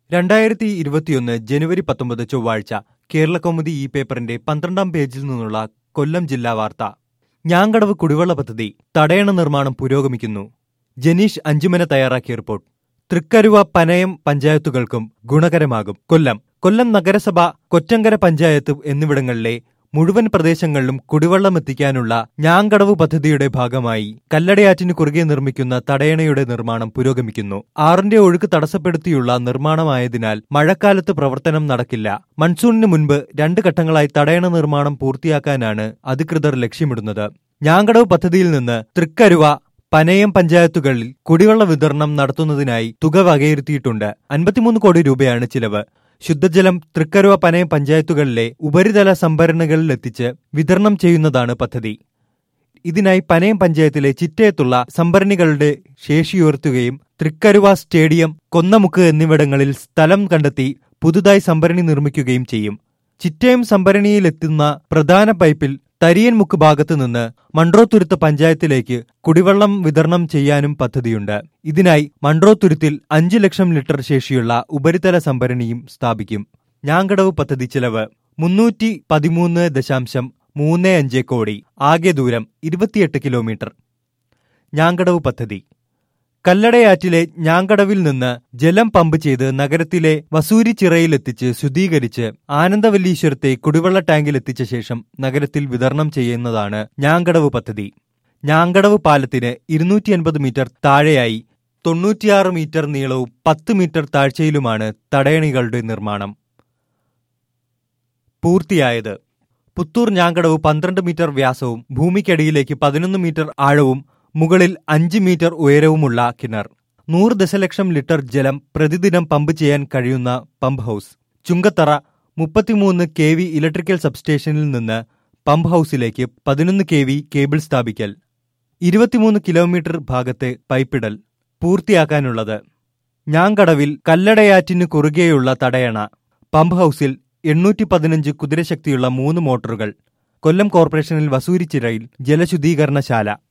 രണ്ടായിരത്തി ഇരുപത്തിയൊന്ന് ജനുവരി പത്തൊമ്പത് ചൊവ്വാഴ്ച കേരളകൗമുദി ഈ പേപ്പറിന്റെ പന്ത്രണ്ടാം പേജിൽ നിന്നുള്ള കൊല്ലം ജില്ലാ വാർത്ത ഞാങ്കടവ് കുടിവെള്ള പദ്ധതി തടയണ നിർമ്മാണം പുരോഗമിക്കുന്നു ജനീഷ് അഞ്ചുമന തയ്യാറാക്കിയ റിപ്പോർട്ട് തൃക്കരുവ പനയം പഞ്ചായത്തുകൾക്കും ഗുണകരമാകും കൊല്ലം കൊല്ലം നഗരസഭ കൊറ്റങ്കര പഞ്ചായത്ത് എന്നിവിടങ്ങളിലെ മുഴുവൻ പ്രദേശങ്ങളിലും കുടിവെള്ളം എത്തിക്കാനുള്ള ഞാങ്കടവ് പദ്ധതിയുടെ ഭാഗമായി കല്ലടയാറ്റിന് കുറുകെ നിർമ്മിക്കുന്ന തടയണയുടെ നിർമ്മാണം പുരോഗമിക്കുന്നു ആറിന്റെ ഒഴുക്ക് തടസ്സപ്പെടുത്തിയുള്ള നിർമ്മാണമായതിനാൽ മഴക്കാലത്ത് പ്രവർത്തനം നടക്കില്ല മൺസൂണിന് മുൻപ് രണ്ട് ഘട്ടങ്ങളായി തടയണ നിർമ്മാണം പൂർത്തിയാക്കാനാണ് അധികൃതർ ലക്ഷ്യമിടുന്നത് ഞാങ്കടവ് പദ്ധതിയിൽ നിന്ന് തൃക്കരുവ പനയം പഞ്ചായത്തുകളിൽ കുടിവെള്ള വിതരണം നടത്തുന്നതിനായി തുക വകയിരുത്തിയിട്ടുണ്ട് അൻപത്തിമൂന്ന് കോടി രൂപയാണ് ചിലവ് ശുദ്ധജലം തൃക്കരുവ പനയം പഞ്ചായത്തുകളിലെ ഉപരിതല സംഭരണികളിലെത്തിച്ച് വിതരണം ചെയ്യുന്നതാണ് പദ്ധതി ഇതിനായി പനയം പഞ്ചായത്തിലെ ചിറ്റയത്തുള്ള സംഭരണികളുടെ ശേഷിയുയർത്തുകയും തൃക്കരുവ സ്റ്റേഡിയം കൊന്നമുക്ക് എന്നിവിടങ്ങളിൽ സ്ഥലം കണ്ടെത്തി പുതുതായി സംഭരണി നിർമ്മിക്കുകയും ചെയ്യും ചിറ്റയം സംഭരണിയിലെത്തുന്ന പ്രധാന പൈപ്പിൽ തരിയൻമുക്ക് ഭാഗത്തു നിന്ന് മൺട്രോത്തുരുത്ത് പഞ്ചായത്തിലേക്ക് കുടിവെള്ളം വിതരണം ചെയ്യാനും പദ്ധതിയുണ്ട് ഇതിനായി മൺട്രോത്തുരുത്തിൽ അഞ്ചു ലക്ഷം ലിറ്റർ ശേഷിയുള്ള ഉപരിതല സംഭരണിയും സ്ഥാപിക്കും ഞാങ്കടവ് പദ്ധതി ചിലവ് മുന്നൂറ്റി പതിമൂന്ന് ദശാംശം മൂന്ന് അഞ്ച് കോടി ആകെ ദൂരം ഇരുപത്തിയെട്ട് കിലോമീറ്റർ ഞാങ്കടവ് പദ്ധതി കല്ലടയാറ്റിലെ ഞാങ്കടവിൽ നിന്ന് ജലം പമ്പ് ചെയ്ത് നഗരത്തിലെ വസൂരിച്ചിറയിലെത്തിച്ച് ശുദ്ധീകരിച്ച് ആനന്ദവല്ലീശ്വരത്തെ കുടിവെള്ള ടാങ്കിലെത്തിച്ച ശേഷം നഗരത്തിൽ വിതരണം ചെയ്യുന്നതാണ് ഞാങ്കടവ് പദ്ധതി ഞാങ്കടവ് പാലത്തിന് ഇരുന്നൂറ്റി അൻപത് മീറ്റർ താഴെയായി തൊണ്ണൂറ്റിയാറ് മീറ്റർ നീളവും പത്ത് മീറ്റർ താഴ്ചയിലുമാണ് തടയണികളുടെ നിർമ്മാണം പൂർത്തിയായത് പുത്തൂർ ഞാങ്കടവ് പന്ത്രണ്ട് മീറ്റർ വ്യാസവും ഭൂമിക്കടിയിലേക്ക് പതിനൊന്ന് മീറ്റർ ആഴവും മുകളിൽ അഞ്ച് മീറ്റർ ഉയരവുമുള്ള കിണർ നൂറ് ദശലക്ഷം ലിറ്റർ ജലം പ്രതിദിനം പമ്പ് ചെയ്യാൻ കഴിയുന്ന പമ്പ് ഹൌസ് ചുങ്കത്തറ മുപ്പത്തിമൂന്ന് കെ വി ഇലക്ട്രിക്കൽ സബ്സ്റ്റേഷനിൽ നിന്ന് പമ്പ് ഹൌസിലേക്ക് പതിനൊന്ന് കെ വി കേബിൾ സ്ഥാപിക്കൽ ഇരുപത്തിമൂന്ന് കിലോമീറ്റർ ഭാഗത്തെ പൈപ്പിടൽ പൂർത്തിയാക്കാനുള്ളത് ഞാങ്കടവിൽ കല്ലടയാറ്റിനു കുറുകെയുള്ള തടയണ പമ്പ് ഹൌസിൽ എണ്ണൂറ്റി പതിനഞ്ച് കുതിരശക്തിയുള്ള മൂന്ന് മോട്ടോറുകൾ കൊല്ലം കോർപ്പറേഷനിൽ വസൂരിച്ചിറയിൽ ജലശുദ്ധീകരണശാല